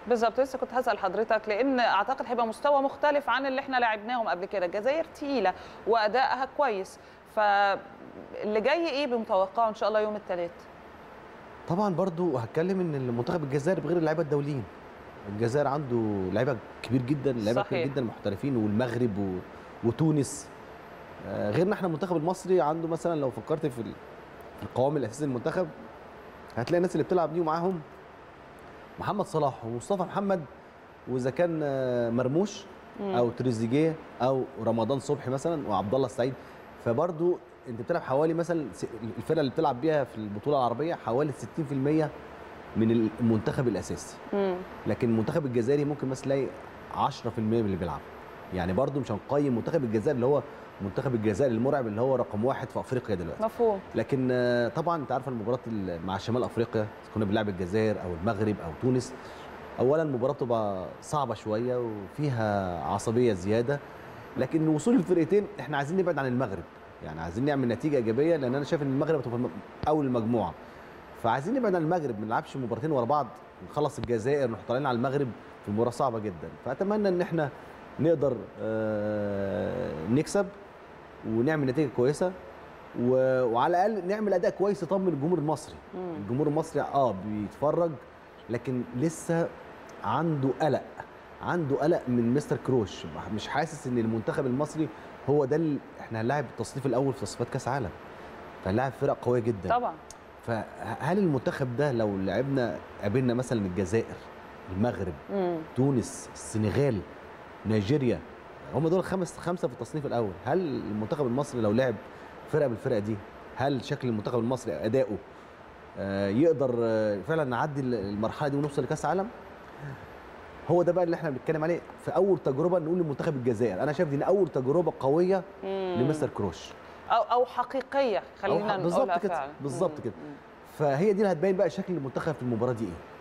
بالظبط لسه كنت هسال حضرتك لان اعتقد هيبقى مستوى مختلف عن اللي احنا لعبناهم قبل كده الجزائر تقيله وادائها كويس فاللي جاي ايه بمتوقعه ان شاء الله يوم الثلاث طبعا برضو هتكلم ان المنتخب الجزائري بغير اللعيبه الدوليين الجزائر عنده لعيبه كبير جدا لعيبه كبير صحيح. جدا محترفين والمغرب و... وتونس آه، غيرنا احنا المنتخب المصري عنده مثلا لو فكرت في ال- في القوام الاساسي للمنتخب هتلاقي الناس اللي بتلعب دي ومعاهم محمد صلاح ومصطفى محمد واذا كان آه، مرموش او تريزيجيه او رمضان صبحي مثلا وعبد الله السعيد فبرضو انت بتلعب حوالي مثلا س- الفرقه اللي بتلعب بيها في البطوله العربيه حوالي 60% من المنتخب الاساسي مم. لكن المنتخب الجزائري ممكن مثلا تلاقي 10% من اللي بيلعب يعني برضو مش هنقيم منتخب الجزائر اللي هو منتخب الجزائر المرعب اللي هو رقم واحد في افريقيا دلوقتي مفهوم لكن آه، طبعا انت عارفه المباراه ال- مع شمال افريقيا إذا كنا بنلعب الجزائر او المغرب او تونس اولا المباراه بتبقى صعبه شويه وفيها عصبيه زياده لكن وصول الفرقتين احنا عايزين نبعد عن المغرب يعني عايزين نعمل نتيجه ايجابيه لان انا شايف ان المغرب هتبقى الم- اول المجموعه فعايزين نبعد عن المغرب ما نلعبش مباراتين ورا بعض نخلص الجزائر نروح طالعين على المغرب في مباراه صعبه جدا فاتمنى ان احنا نقدر آه، نكسب ونعمل نتيجه كويسه و... وعلى الاقل نعمل اداء كويس يطمن الجمهور المصري مم. الجمهور المصري اه بيتفرج لكن لسه عنده قلق عنده قلق من مستر كروش مش حاسس ان المنتخب المصري هو ده اللي احنا هنلاعب التصنيف الاول في تصفيات كاس عالم فهنلاعب فرق قويه جدا طبعا فهل المنتخب ده لو لعبنا قابلنا مثلا الجزائر المغرب مم. تونس السنغال نيجيريا هم دول خمس خمسه في التصنيف الاول هل المنتخب المصري لو لعب فرقه من الفرق دي هل شكل المنتخب المصري اداؤه آه، يقدر آه، فعلا نعدي المرحله دي ونوصل لكاس عالم هو ده بقى اللي احنا بنتكلم عليه في اول تجربه نقول لمنتخب الجزائر انا شايف دي إن اول تجربه قويه مم. لمستر كروش او او حقيقيه خلينا أو ح- نقولها بالظبط كده فعلا بالظبط مم. كده مم. فهي دي اللي هتبين بقى شكل المنتخب في المباراه دي ايه